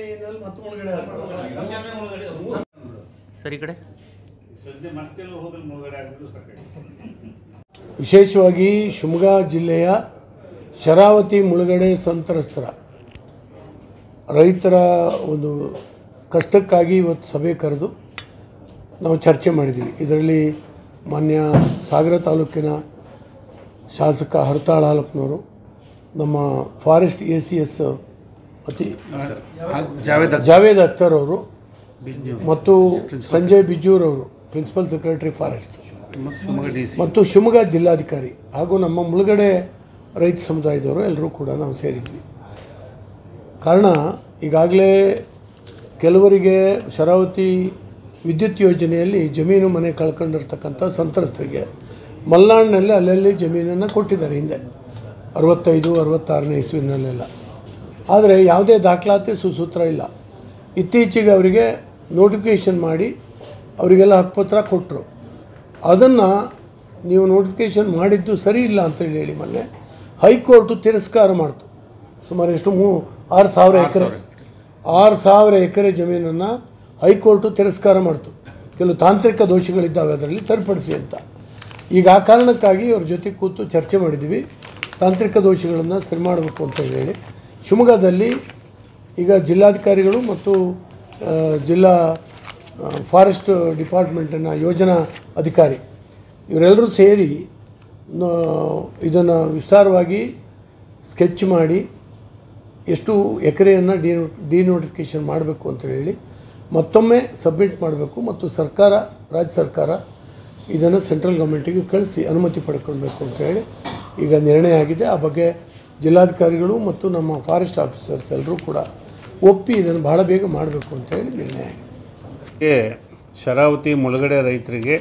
ಜಮೀನಲ್ಲಿ ಮತ್ತೆ ಮುಳುಗಡೆ ಆಗ್ತದೆ. ಸರ್ ಈ ಕಡೆ ಸದ್ಯ ಮತ್ತೆಲ್ಲ ಹೋದ್ರೆ ಮುಳುಗಡೆ ಆಗಿದ್ದು ಸಾಕಾಗಿ ವಿಶೇಷವಾಗಿ ಶಿವಮೊಗ್ಗ ಜಿಲ್ಲೆಯ ಶರಾವತಿ ಮುಳುಗಡೆ ಸಂತ್ರಸ್ತರ ರೈತರ ಒಂದು ಕಷ್ಟಕ್ಕಾಗಿ ಇವತ್ತು ಸಭೆ ಕರೆದು ನಾವು ಚರ್ಚೆ ಮಾಡಿದ್ದೀವಿ ಇದರಲ್ಲಿ ಮಾನ್ಯ ಸಾಗರ ತಾಲೂಕಿನ ಶಾಸಕ ಹರತಾಳ ಹಾಲಪ್ಪನವರು ನಮ್ಮ ಫಾರೆಸ್ಟ್ ಎ ಸಿ ಎಸ್ ಅತಿ ಜಾವೇದ್ ಜಾವೇದ್ ಅಖ್ತರ್ ಅವರು ಮತ್ತು ಸಂಜಯ್ ಬಿಜೂರ್ ಅವರು principal secretary forest Shivamogga D C ಮತ್ತು ಶಿವಮೊಗ್ಗ ಜಿಲ್ಲಾಧಿಕಾರಿ ಹಾಗೂ ನಮ್ಮ ಮುಳುಗಡೆ ರೈತ ಸಮುದಾಯದವರು ಎಲ್ಲರೂ ಕೂಡ ನಾವು ಸೇರಿದ್ವಿ ಕಾರಣ ಈಗಾಗಲೇ ಕೆಲವರಿಗೆ ಶರಾವತಿ ವಿದ್ಯುತ್ ಯೋಜನೆಯಲ್ಲಿ ಜಮೀನು ಮನೆ ಕಳ್ಕೊಂಡಿರ್ತಕ್ಕಂಥ ಸಂತ್ರಸ್ತರಿಗೆ ಮಲ್ನಾಡಿನಲ್ಲಿ ಅಲ್ಲಲ್ಲಿ ಜಮೀನನ್ನು ಕೊಟ್ಟಿದ್ದಾರೆ ಹಿಂದೆ ಅರವತ್ತೈದು ಅರವತ್ತಾರನೇ ಇಸ್ವಿನಲ್ಲೆಲ್ಲ ಆದರೆ ಯಾವುದೇ ದಾಖಲಾತಿ ಸುಸೂತ್ರ ಇಲ್ಲ ಇತ್ತೀಚೆಗೆ ಅವರಿಗೆ ನೋಟಿಫಿಕೇಷನ್ ಮಾಡಿ ಅವರಿಗೆಲ್ಲ ಹಕ್ಕುಪತ್ರ ಕೊಟ್ಟರು ಅದನ್ನು ನೀವು ನೋಟಿಫಿಕೇಷನ್ ಮಾಡಿದ್ದು ಸರಿ ಇಲ್ಲ ಅಂತೇಳಿ ಹೇಳಿ ಮೊನ್ನೆ ಹೈಕೋರ್ಟು ತಿರಸ್ಕಾರ ಮಾಡ್ತು ಸುಮಾರು ಎಷ್ಟು ಮೂ ಆರು ಸಾವಿರ ಎಕರೆ ಆರು ಸಾವಿರ ಎಕರೆ ಜಮೀನನ್ನು ಹೈಕೋರ್ಟು ತಿರಸ್ಕಾರ ಮಾಡ್ತು ಕೆಲವು ತಾಂತ್ರಿಕ ದೋಷಗಳಿದ್ದಾವೆ ಅದರಲ್ಲಿ ಸರಿಪಡಿಸಿ ಅಂತ ಈಗ ಆ ಕಾರಣಕ್ಕಾಗಿ ಅವ್ರ ಜೊತೆ ಕೂತು ಚರ್ಚೆ ಮಾಡಿದ್ವಿ ತಾಂತ್ರಿಕ ದೋಷಗಳನ್ನು ಸರಿ ಮಾಡಬೇಕು ಅಂತ ಹೇಳಿ ಶಿವಮೊಗ್ಗದಲ್ಲಿ ಈಗ ಜಿಲ್ಲಾಧಿಕಾರಿಗಳು ಮತ್ತು ಆ, ಜಿಲ್ಲಾ ಆ, ಫಾರೆಸ್ಟ್ ಡಿಪಾರ್ಟ್ಮೆಂಟಿನ ಯೋಜನಾ ಅಧಿಕಾರಿ ಇವರೆಲ್ಲರೂ ಸೇರಿ ಇದನ್ನು ವಿಸ್ತಾರವಾಗಿ ಸ್ಕೆಚ್ ಮಾಡಿ ಎಷ್ಟು ಎಕರೆಯನ್ನು ಡಿ ಡಿನೋಟಿಫಿಕೇಷನ್ ಮಾಡಬೇಕು ಅಂತ ಹೇಳಿ ಮತ್ತೊಮ್ಮೆ ಸಬ್ಮಿಟ್ ಮಾಡಬೇಕು ಮತ್ತು ಸರ್ಕಾರ ರಾಜ್ಯ ಸರ್ಕಾರ ಇದನ್ನು ಸೆಂಟ್ರಲ್ ಗೌರ್ಮೆಂಟಿಗೆ ಕಳಿಸಿ ಅನುಮತಿ ಪಡ್ಕೊಳ್ಬೇಕು ಅಂತ ಹೇಳಿ ಈಗ ನಿರ್ಣಯ ಆಗಿದೆ ಆ ಬಗ್ಗೆ ಜಿಲ್ಲಾಧಿಕಾರಿಗಳು ಮತ್ತು ನಮ್ಮ ಫಾರೆಸ್ಟ್ ಆಫೀಸರ್ಸ್ ಎಲ್ಲರೂ ಕೂಡ ಒಪ್ಪಿ ಇದನ್ನು ಬಹಳ ಬೇಗ ಮಾಡಬೇಕು ಅಂತ ಹೇಳಿ ನಿರ್ಣಯ ಆಗಿದೆ ಗೆ ಶರಾವತಿ ಮುಳುಗಡೆ ರೈತರಿಗೆ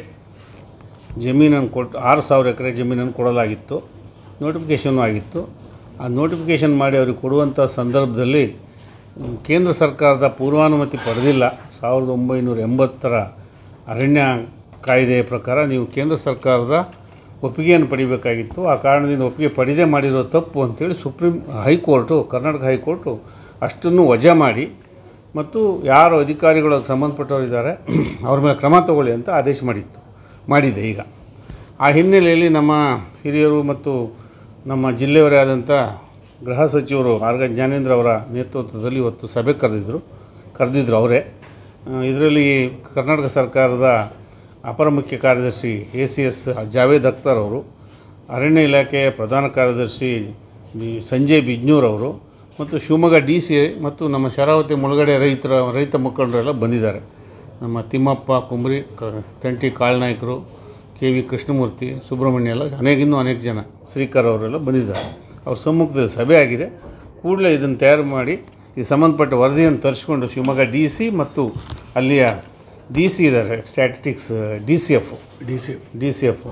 ಜಮೀನನ್ನು ಕೊಟ್ಟು ಆರು ಸಾವಿರ ಎಕರೆ ಜಮೀನನ್ನು ಕೊಡಲಾಗಿತ್ತು ನೋಟಿಫಿಕೇಷನ್ನು ಆಗಿತ್ತು ಆ ನೋಟಿಫಿಕೇಷನ್ ಮಾಡಿ ಅವ್ರಿಗೆ ಕೊಡುವಂಥ ಸಂದರ್ಭದಲ್ಲಿ ಮ್, ಕೇಂದ್ರ ಸರ್ಕಾರದ ಪೂರ್ವಾನುಮತಿ ಪಡೆದಿಲ್ಲ ಸಾವಿರದ ಒಂಬೈನೂರ ಎಂಬತ್ತರ ಅರಣ್ಯ ಕಾಯ್ದೆಯ ಪ್ರಕಾರ ನೀವು ಕೇಂದ್ರ ಸರ್ಕಾರದ ಒಪ್ಪಿಗೆಯನ್ನು ಪಡಿಬೇಕಾಗಿತ್ತು ಆ ಕಾರಣದಿಂದ ಒಪ್ಪಿಗೆ ಪಡೆದೇ ಮಾಡಿರೋ ತಪ್ಪು ಅಂತೇಳಿ ಸುಪ್ರೀಂ ಹೈಕೋರ್ಟು ಕರ್ನಾಟಕ ಹೈಕೋರ್ಟು ಅಷ್ಟನ್ನು ವಜಾ ಮಾಡಿ ಮತ್ತು ಯಾರು ಅಧಿಕಾರಿಗಳು ಅದಕ್ಕೆ ಸಂಬಂಧಪಟ್ಟವರಿದ್ದಾರೆ ಅವ್ರ ಮೇಲೆ ಕ್ರಮ ತಗೊಳ್ಳಿ ಅಂತ ಆದೇಶ ಮಾಡಿತ್ತು ಮಾಡಿದೆ ಈಗ ಆ ಹಿನ್ನೆಲೆಯಲ್ಲಿ ನಮ್ಮ ಹಿರಿಯರು ಮತ್ತು ನಮ್ಮ ಜಿಲ್ಲೆಯವರೇ ಆದಂಥ ಗೃಹ ಸಚಿವರು ಆರ್ ಗ ಜ್ಞಾನೇಂದ್ರ ಅವರ ನೇತೃತ್ವದಲ್ಲಿ ಇವತ್ತು ಸಭೆ ಕರೆದಿದ್ದರು ಕರೆದಿದ್ರು ಅವರೇ ಇದರಲ್ಲಿ ಕರ್ನಾಟಕ ಸರ್ಕಾರದ ಅಪರ ಮುಖ್ಯ ಕಾರ್ಯದರ್ಶಿ A C S Javed Akhtar ಅವರು ಅರಣ್ಯ ಇಲಾಖೆಯ ಪ್ರಧಾನ ಕಾರ್ಯದರ್ಶಿ ಬಿ ಸಂಜಯ್ ಬಿಜ್ನೂರ್ ಅವರು ಮತ್ತು ಶಿವಮೊಗ್ಗ ಡಿ ಸಿ ಮತ್ತು ನಮ್ಮ ಶರಾವತಿ ಮುಳುಗಡೆ ರೈತರ ರೈತ ಮುಖಂಡರೆಲ್ಲ ಬಂದಿದ್ದಾರೆ ನಮ್ಮ ತಿಮ್ಮಪ್ಪ ಕುಂಬ್ರಿ ಕ ತಂಟಿ ಕಾಳ್ನಾಯಕರು ಕೆ ವಿ ಕೃಷ್ಣಮೂರ್ತಿ ಸುಬ್ರಹ್ಮಣ್ಯ ಎಲ್ಲ ಅನೇಕ ಇನ್ನೂ ಅನೇಕ ಜನ ಶ್ರೀಕರ್ ಅವರೆಲ್ಲ ಬಂದಿದ್ದಾರೆ ಅವ್ರ ಸಮ್ಮುಖದಲ್ಲಿ ಸಭೆ ಆಗಿದೆ ಕೂಡಲೇ ಇದನ್ನು ತಯಾರು ಮಾಡಿ ಈ ಸಂಬಂಧಪಟ್ಟ ವರದಿಯನ್ನು ತರಿಸ್ಕೊಂಡು ಶಿವಮೊಗ್ಗ ಡಿ ಸಿ ಮತ್ತು ಅಲ್ಲಿಯ ಡಿ ಸಿ ಇದ್ದಾರೆ statistics D C F D C D C F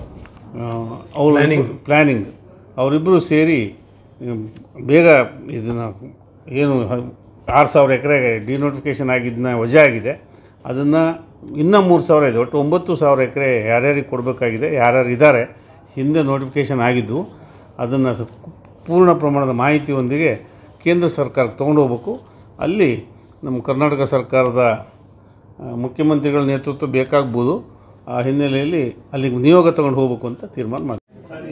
ಅವರು ಪ್ಲ್ಯಾನಿಂಗ್ ಅವರಿಬ್ಬರು ಸೇರಿ ಹ್ಮ್, ಬೇಗ ಇದನ್ನು ಏನು ಹ- ಆರು ಸಾವಿರ ಎಕರೆಗೆ ಡಿನೋಟಿಫಿಕೇಷನ್ ಆಗಿದ್ದನ್ನ ವಜಾ ಆಗಿದೆ ಅದನ್ನು ಇನ್ನೂ ಮೂರು ಸಾವಿರ ಇದೆ ಒಟ್ಟು ಒಂಬತ್ತು ಸಾವಿರ ಎಕರೆ ಯಾರ್ಯಾರಿಗೆ ಕೊಡಬೇಕಾಗಿದೆ ಯಾರ್ಯಾರು ಇದ್ದಾರೆ ಹಿಂದೆ ನೋಟಿಫಿಕೇಷನ್ ಆಗಿದ್ದು ಅದನ್ನು ಸ- ಪೂರ್ಣ ಪ್ರಮಾಣದ ಮಾಹಿತಿಯೊಂದಿಗೆ ಕೇಂದ್ರ ಸರ್ಕಾರಕ್ಕೆ ತೊಗೊಂಡು ಹೋಗ್ಬೇಕು ಅಲ್ಲಿ ನಮ್ಮ ಕರ್ನಾಟಕ ಸರ್ಕಾರದ ಆ, ಮುಖ್ಯಮಂತ್ರಿಗಳ ನೇತೃತ್ವ ಬೇಕಾಗ್ಬೋದು ಆ ಹಿನ್ನೆಲೆಯಲ್ಲಿ ಅಲ್ಲಿಗೆ ನಿಯೋಗ ತಗೊಂಡು ಹೋಗ್ಬೇಕು ಅಂತ ತೀರ್ಮಾನ ಮಾಡಿ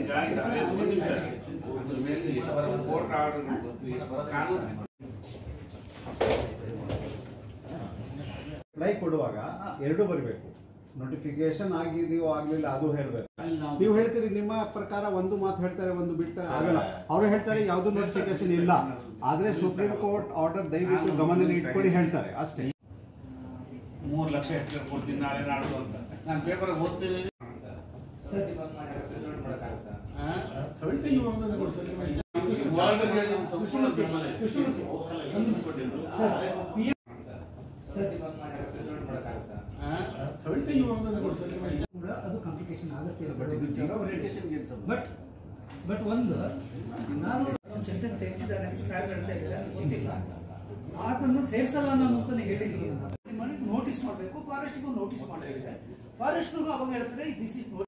ಅಪ್ಲೈ ಕೊಡುವಾಗ ಎರಡು ಬರಬೇಕು ನೋಟಿಫಿಕೇಶನ್ ಆಗಿದೆಯೋ ಆಗ್ಲಿಲ್ಲ ಅದು ಹೇಳ್ಬೇಕು ನೀವು ಹೇಳ್ತೀರಿ ನಿಮ್ಮ ಪ್ರಕಾರ ಒಂದು ಮಾತು ಹೇಳ್ತಾರೆ ಒಂದು ಬಿಡ್ತಾರೆ ಆಗಲ್ಲ ಅವ್ರು ಹೇಳ್ತಾರೆ ಯಾವ್ದು ನೋಟಿಫಿಕೇಶನ್ ಇಲ್ಲ ಆದ್ರೆ ಸುಪ್ರೀಂ ಕೋರ್ಟ್ ಆರ್ಡರ್ ದಯವಿಟ್ಟು ಗಮನದಲ್ಲಿ ಇಟ್ಕೊಂಡು ಹೇಳ್ತಾರೆ ಅಷ್ಟೇ ಮೂರು ಲಕ್ಷ ಹೆಕ್ಟೇರ್ ಕೊಡ್ತೀನಿ ನಾಳೆ ನಾಡು ಅಂತ ನಾನು ಪೇಪರ್ ಓದ್ತೀನಿ ಕೂಡ ಅದು ಕಾಂಪ್ಲಿಕೇಶನ್ ಆಗುತ್ತೆ ಬಟ್ ಬಟ್ ಒಂದು ನಾನು ಸೆಂಟೆನ್ಸ್ ಸೇರಿಸಿದ್ದಾರೆ ಅಂತ ಸಾಹೇಬ್ ಹೇಳ್ತಾ ಇದ್ದಾರೆ ಅದು ಗೊತ್ತಿಲ್ಲ ಅದನ್ನು ಸೇರಿಸಲ್ಲ ನಾನು ಅಂತಾನೆ ಹೇಳಿದ್ದೀನಿ ನಿಮ್ಮನೆ ನೋಟಿಸ್ ಮಾಡಬೇಕು ಫಾರೆಸ್ಟ್ಗೂ ನೋಟಿಸ್ ಮಾಡಿದ್ರೆ ಫಾರೆಸ್ಟ್ನವರು ಅವಾಗ ಹೇಳ್ತಾರೆ ದಿಸ್ ಇಸ್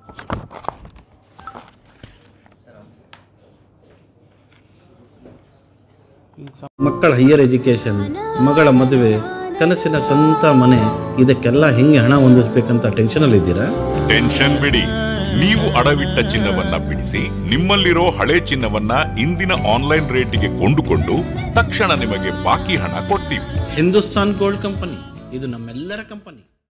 ಮಕ್ಕಳ ಹೈಯರ್ ಎಜುಕೇಷನ್ ಮಗಳ ಮದುವೆ ಕನಸಿನ ಸ್ವಂತ ಮನೆ ಇದಕ್ಕೆಲ್ಲ ಹೆಂಗೆ ಹಣ ಹೊಂದಿಸ್ಬೇಕಂತ ಟೆನ್ಷನಲ್ಲಿ ಇದ್ದೀರಾ ಟೆನ್ಷನ್ ಬಿಡಿ ನೀವು ಅಡವಿಟ್ಟ ಚಿನ್ನವನ್ನ ಬಿಡಿಸಿ ನಿಮ್ಮಲ್ಲಿರೋ ಹಳೆ ಚಿನ್ನವನ್ನ ಇಂದಿನ ಆನ್ಲೈನ್ ರೇಟಿಗೆ ಕೊಂಡುಕೊಂಡು ತಕ್ಷಣ ನಿಮಗೆ ಬಾಕಿ ಹಣ ಕೊಡ್ತೀವಿ ಹಿಂದೂಸ್ತಾನ್ ಗೋಲ್ಡ್ ಕಂಪನಿ ಇದು ನಮ್ಮೆಲ್ಲರ ಕಂಪನಿ